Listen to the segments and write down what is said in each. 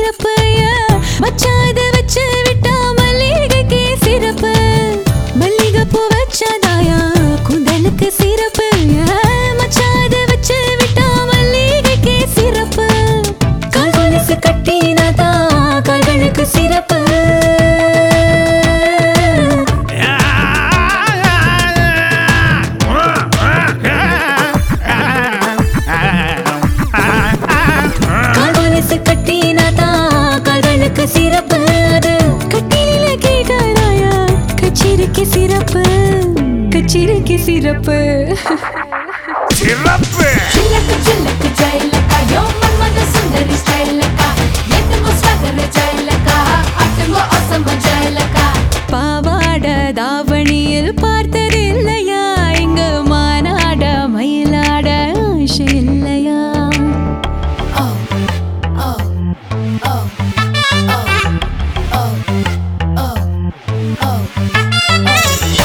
சிறப்பு மச்சான் இதை வச்சு விட்டா மல்லிகைக்கு சிறப்பு மல்லிகை பூ வச்சாதாயா குந்தலுக்கு சிறப்பு மச்சான் இதை வச்சு விட்டா மல்லிகைக்கு சிறப்பு கால் கொலுசு கட்டினாதா கால்களுக்கு சிறப்பு கால் கொலுசு கட்டினாதா கால்களுக்கு சிறப்பு அது கட்டில கேட்டாராயா கச்சேரிக்கு சிறப்பு கச்சேரிக்கு சிறப்பு சிறப்பு சில்லக்கு சில்லக்கு ஜெயலக்கா யோ மன்மத சுந்தரி ஸ்டைலக்கா எட்டுங்கோ ஸ்வகர ஜெயலக்கா அட்டுங்கோ அசம ஜெயலக்கா பாவாட தாவணியில் பார்த்ததில்லையா இங்க மானாட மயிலாட ஆசை இல்லையா ஓ ஓ ஓ ஓ ஓ ஓ ஓ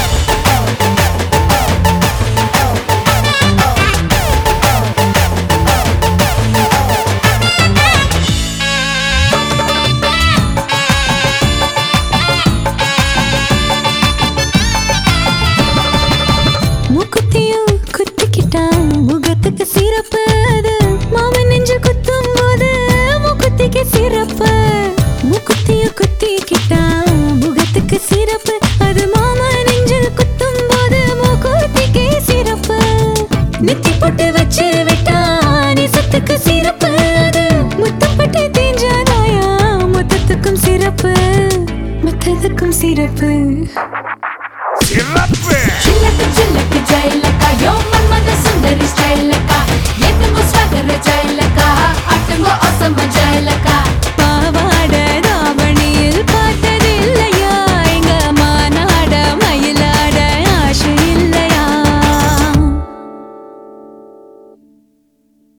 மூக்குத்தியும் குத்திக்கிட்டா முகத்துக்கு சிறப்பு அது மாமன் நெஞ்சு குத்தும் போது மூக்குத்திக்கு சிறப்பு மூக்குத்தியும் குத்திக்கிட்டா முகத்துக்கு சிறப்பு அது மாமன் நெஞ்சு குத்தும் போது மூக்குத்திக்கு சிறப்பு நெத்தி போட்டு வச்சு விட்டா நிசத்துக்கு சிறப்பு அது முத்தப்பட்டு தேஞ்சாதாயா முத்தத்துக்கும் சிறப்பு முத்தத்துக்கும் சிறப்பு சிறப்பு சில்லக்கு சில்லக்கு ஜெயலக்கா யோ மன்மத சுந்தரி ஸ்டைலக்கா எட்டுங்கோ ஸ்வகர ஜெயலக்கா அட்டுங்கோ அசம ஜெயலக்கா